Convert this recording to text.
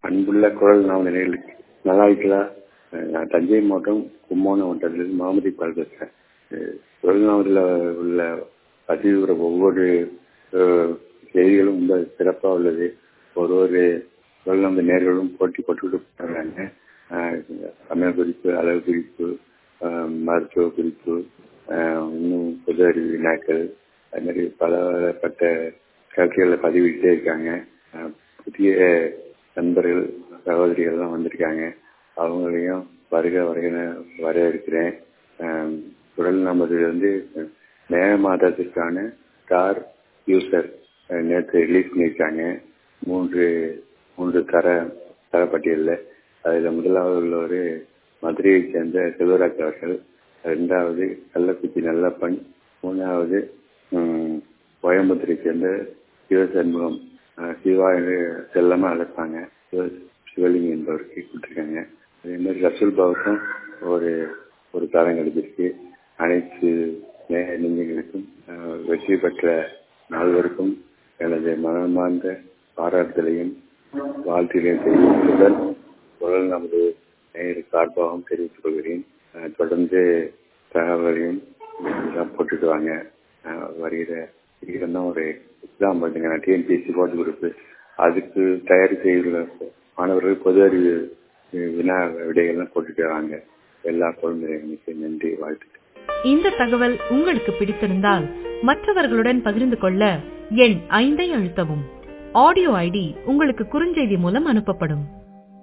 அன்புள்ள குரல் நாம் நிலைகளுக்கு நல்லா இருக்கலாம் நான் தஞ்சை மாவட்டம் கும்போணம் மாவட்டத்திலிருந்து மாமதி பால் பேசுகிறேன் குரல்நாமத்தில் உள்ள பதிவுற ஒவ்வொரு செய்திகளும் ரொம்ப சிறப்பாக உள்ளது ஒரு ஒரு குரல்நாம நேர்களும் போட்டி போட்டுக்கிட்டு போகிறாங்க சமையல் குறிப்பு அளவு குறிப்பு மருத்துவ குறிப்பு இன்னும் பொது அறிவு வினாக்கள் அது மாதிரி பலப்பட்ட கருத்துக்களை பதிவிட்டே இருக்காங்க புதிய நண்பர்கள் சகோதரிகள்லாம் வந்திருக்காங்க அவங்களையும் வருக வருக வரவேற்கிறேன் குரல் நமது வந்து மே மாதத்திற்கான ஸ்டார் யூசர் நேற்று ரிலீஸ் பண்ணியிருக்காங்க மூன்று மூன்று தர தரப்பட்டியலில் அதில் முதலாவது உள்ளவர் மதுரையை சேர்ந்த செல்வராஜ் அவர்கள் ரெண்டாவது கள்ளக்குச்சி நல்லப்பன் மூணாவது கோயம்புத்தூரை சேர்ந்த சிவசண்முகம் சிவா செல்லமாக அழைப்பாங்க சிவலிங்கம் என்பவருக்கு கொடுத்துருக்காங்க அதே மாதிரி ரசூல் பாவுக்கும் ஒரு ஒரு தரம் கிடைச்சிருக்கு அனைத்து நெஞ்சங்களுக்கும் வெற்றி பெற்ற நால்வருக்கும் எனது மனமார்ந்த பாராட்டுதலையும் வாழ்த்துகளையும் தெரிவித்துடன் குரல் நமது நேரு சார்பாகவும் தெரிவித்துக் கொள்கிறேன் தொடர்ந்து தகவலையும் போட்டுட்டு வாங்க வருகிற சீக்கிரம் ஒரு எக்ஸாம் பார்த்தீங்க நான் டிஎன்பிஎஸ்சி போட்டு கொடுப்பு அதுக்கு தயார் செய்கிற மாணவர்கள் பொது அறிவு வினா விடைகள்லாம் போட்டுட்டு வாங்க எல்லா குழந்தைகளுக்கும் நன்றி வாழ்த்துக்கள் இந்த தகவல் உங்களுக்கு பிடித்திருந்தால் மற்றவர்களுடன் பகிர்ந்து கொள்ள எண் ஐந்தை அழுத்தவும் ஆடியோ ஐடி உங்களுக்கு குறுஞ்செய்தி மூலம் அனுப்பப்படும்